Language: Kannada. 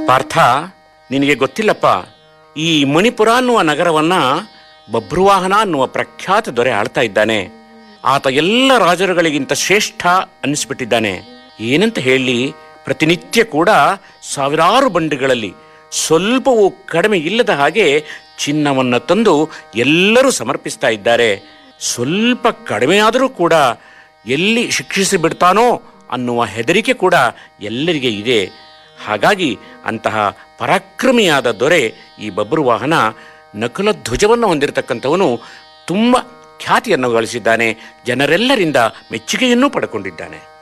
ಪಾರ್ಥ ನಿನಗೆ ಗೊತ್ತಿಲ್ಲಪ್ಪ ಈ ಮಣಿಪುರ ಅನ್ನುವ ನಗರವನ್ನ ಬಭ್ರುವಾಹನ ಅನ್ನುವ ಪ್ರಖ್ಯಾತ ದೊರೆ ಆಳ್ತಾ ಇದ್ದಾನೆ ಆತ ಎಲ್ಲ ರಾಜರುಗಳಿಗಿಂತ ಶ್ರೇಷ್ಠ ಅನ್ನಿಸ್ಬಿಟ್ಟಿದ್ದಾನೆ ಏನಂತ ಹೇಳಿ ಪ್ರತಿನಿತ್ಯ ಕೂಡ ಸಾವಿರಾರು ಬಂಡಿಗಳಲ್ಲಿ ಸ್ವಲ್ಪವೂ ಕಡಿಮೆ ಇಲ್ಲದ ಹಾಗೆ ಚಿನ್ನವನ್ನ ತಂದು ಎಲ್ಲರೂ ಸಮರ್ಪಿಸ್ತಾ ಇದ್ದಾರೆ ಸ್ವಲ್ಪ ಕಡಿಮೆಯಾದರೂ ಕೂಡ ಎಲ್ಲಿ ಶಿಕ್ಷಿಸಿ ಬಿಡ್ತಾನೋ ಅನ್ನುವ ಹೆದರಿಕೆ ಕೂಡ ಎಲ್ಲರಿಗೆ ಇದೆ ಹಾಗಾಗಿ ಅಂತಹ ಪರಾಕ್ರಮಿಯಾದ ದೊರೆ ಈ ಬಬ್ರುವಾಹನ ನಕುಲ ಧ್ವಜವನ್ನು ಹೊಂದಿರತಕ್ಕಂಥವನು ತುಂಬ ಖ್ಯಾತಿಯನ್ನು ಗಳಿಸಿದ್ದಾನೆ ಜನರೆಲ್ಲರಿಂದ ಮೆಚ್ಚುಗೆಯನ್ನೂ ಪಡ್ಕೊಂಡಿದ್ದಾನೆ